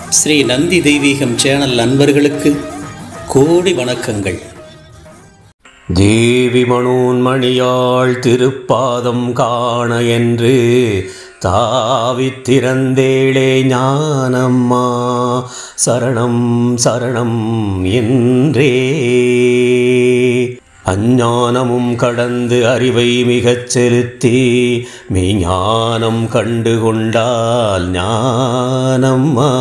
ஸ்ரீ நந்தி தெய்வீகம் சேனல் நண்பர்களுக்கு கோடி வணக்கங்கள் தேவி மனோன்மணியாள் திருப்பாதம் காண என்று தாவித் திறந்தேளே ஞானம்மா சரணம் சரணம் என்றே அஞ்ஞானமும் கடந்து அறிவை மிகச் செலுத்தி மெய்ஞானம் கண்டு கொண்டால் ஞானம்மா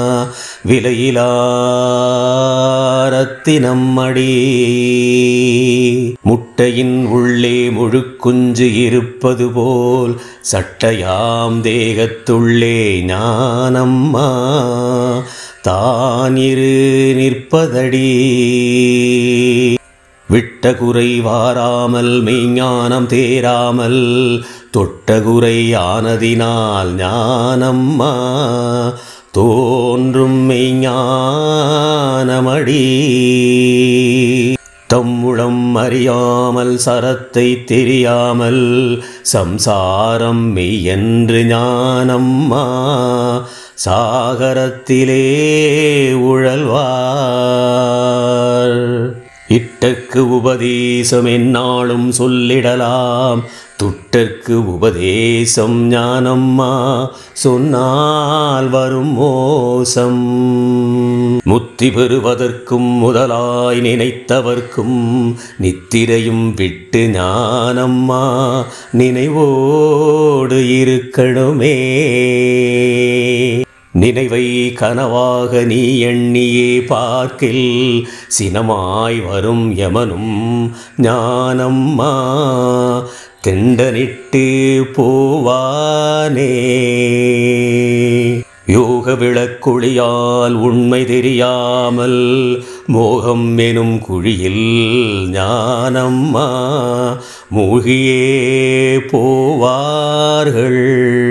விலையிலாரத்தினம்மடி முட்டையின் உள்ளே முழுக்குஞ்சு இருப்பது போல் சட்டையாம் தேகத்துள்ளே ஞானம்மா தானிரு நிற்பதடி விட்ட குறை வாராமல் மெய்ஞானம் தேராமல் தொட்ட குறை ஆனதினால் ஞானம்மா தோன்றும் மெய்ஞானமடி தம்முளம் அறியாமல் சரத்தை தெரியாமல் சம்சாரம் மெய்யென்று ஞானம்மா சாகரத்திலே உழல்வார் இட்டக்கு உபதேசம் என்னாலும் சொல்லிடலாம் துட்டற்கு உபதேசம் ஞானம்மா சொன்னால் வரும் மோசம் முத்தி பெறுவதற்கும் முதலாய் நினைத்தவர்க்கும் நித்திரையும் விட்டு ஞானம்மா நினைவோடு இருக்கணுமே நினைவை கனவாக நீ எண்ணியே பார்க்கில் சினமாய் வரும் யமனும் ஞானம்மா தெண்டனிட்டு போவானே யோக விளக்குழியால் உண்மை தெரியாமல் மோகம் எனும் குழியில் ஞானம்மா மூழ்கியே போவார்கள்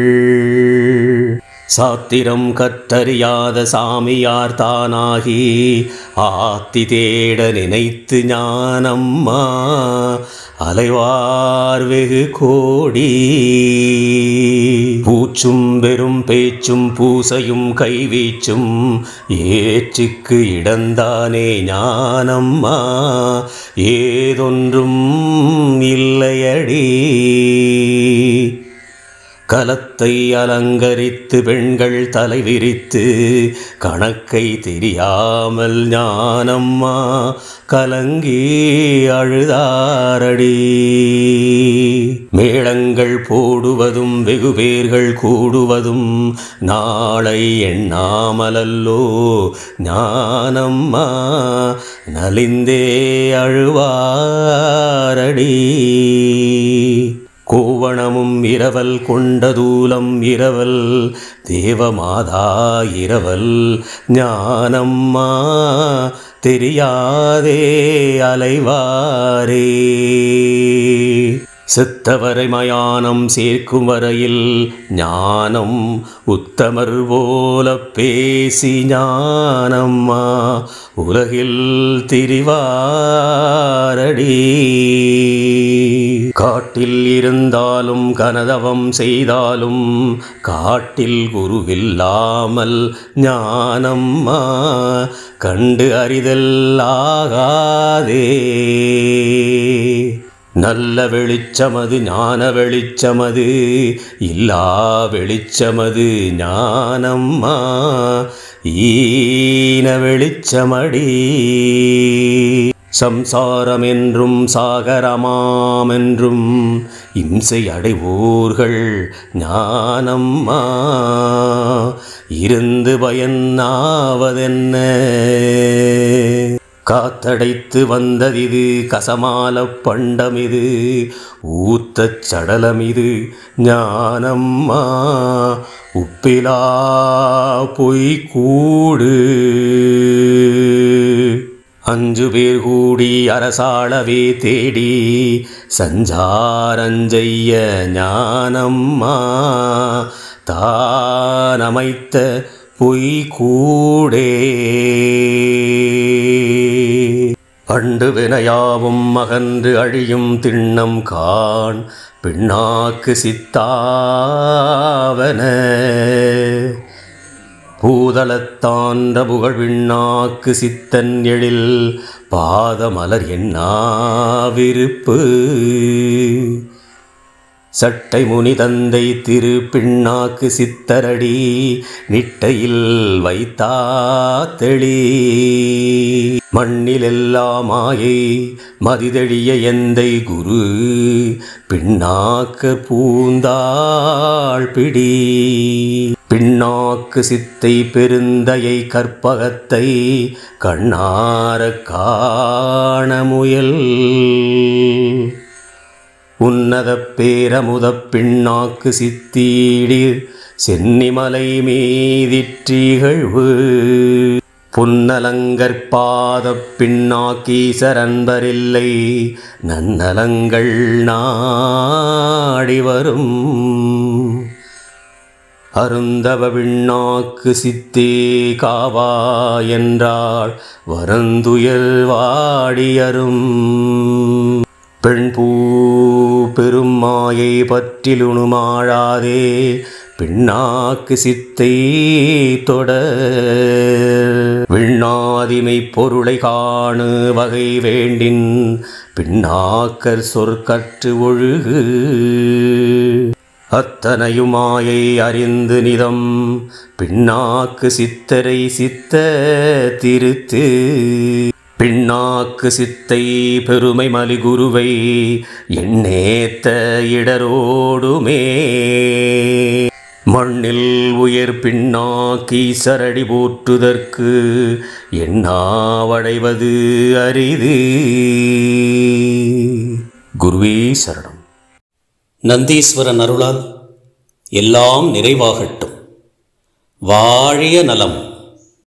சாத்திரம் கற்றறியாத சாமியார் தானாகி ஆத்தி தேட நினைத்து ஞானம்மா அலைவார் வெகு கோடி பூச்சும் வெறும் பேச்சும் பூசையும் கைவீச்சும் ஏற்றுக்கு இடந்தானே ஞானம்மா ஏதொன்றும் இல்லையடி கலத்தை அலங்கரித்து பெண்கள் தலை விரித்து கணக்கை தெரியாமல் ஞானம்மா கலங்கி அழுதாரடி மேளங்கள் போடுவதும் வெகு பேர்கள் கூடுவதும் நாளை எண்ணாமலல்லோ ஞானம்மா நலிந்தே அழுவாரடி கோவணமும் இரவல் கொண்டதூலம் இரவல் தேவமாதா இரவல் ஞானம்மா தெரியாதே அலைவாரே செத்தவரை மயானம் சேர்க்கும் வரையில் ஞானம் உத்தமர் போல பேசி ஞானம்மா உலகில் திரிவாரடி காட்டில் இருந்தாலும் கனதவம் செய்தாலும் காட்டில் குருவில்லாமல் ஞானம்மா கண்டு அறிதல்லாகாதே நல்ல வெளிச்சமது ஞான வெளிச்சமது இல்லா வெளிச்சமது ஞானம்மா ஈன வெளிச்சமடி சம்சாரம் என்றும் சாகரமாமென்றும் இம்சை அடைவோர்கள் ஞானம்மா இருந்து பயனாவதென்ன காத்தடைத்து வந்ததிது கசமால பண்டமிது ஊத்தச் சடலமிது ஞானம்மா உப்பிலா பொய்கூடு அஞ்சு பேர் கூடி அரசாளவே தேடி சஞ்சாரஞ்செய்ய ஞானம்மா தானமைத்த பொய்கூடே அண்டு வினையாவும் மகன்று அழியும் திண்ணம் காண் பின்னாக்கு சித்தாவன பூதலத்தாண்ட புகழ் விண்ணாக்கு சித்தன் எழில் பாதமலர் என்னாவிருப்பு சட்டை முனி தந்தை திரு பின்னாக்கு சித்தரடி நிட்டையில் வைத்தாத்தெளி மண்ணிலெல்லாம் மாயை மதிதெழிய எந்தை குரு பின்னாக்க பூந்தாள் பிடி பின்னாக்கு சித்தை பெருந்தையை கற்பகத்தை கண்ணார காண முயல் உன்னத பேரமுதப் பின்னாக்கு சித்தீடிர் சென்னிமலை மீதிற்றிகழ்வு புன்னலங்கற்பாதப் பின்னாக்கீசரன்பரில்லை நன்னலங்கள் நாடி வரும் அருந்தவ விண்ணாக்கு சித்தே காவா என்றாள் வரந்துயர் வாடியரும் பெண் பூ பெரும் மாயை பற்றிலுணுமாழாதே பின்னாக்கு சித்தை தொட விண்ணாதிமை பொருளை காணு வகை வேண்டின் பின்னாக்கர் சொற்கற்று ஒழுகு அத்தனையுமாயை அறிந்து நிதம் பின்னாக்கு சித்தரை சித்த திருத்து பின்னாக்கு சித்தை பெருமை மலிகுருவை எண்ணேத்த இடரோடுமே மண்ணில் உயர் பின்னாக்கி சரடி போற்றுதற்கு எண்ணாவடைவது அரிது குருவே சரணம் நந்தீஸ்வரன் அருளால் எல்லாம் நிறைவாகட்டும் வாழிய நலம்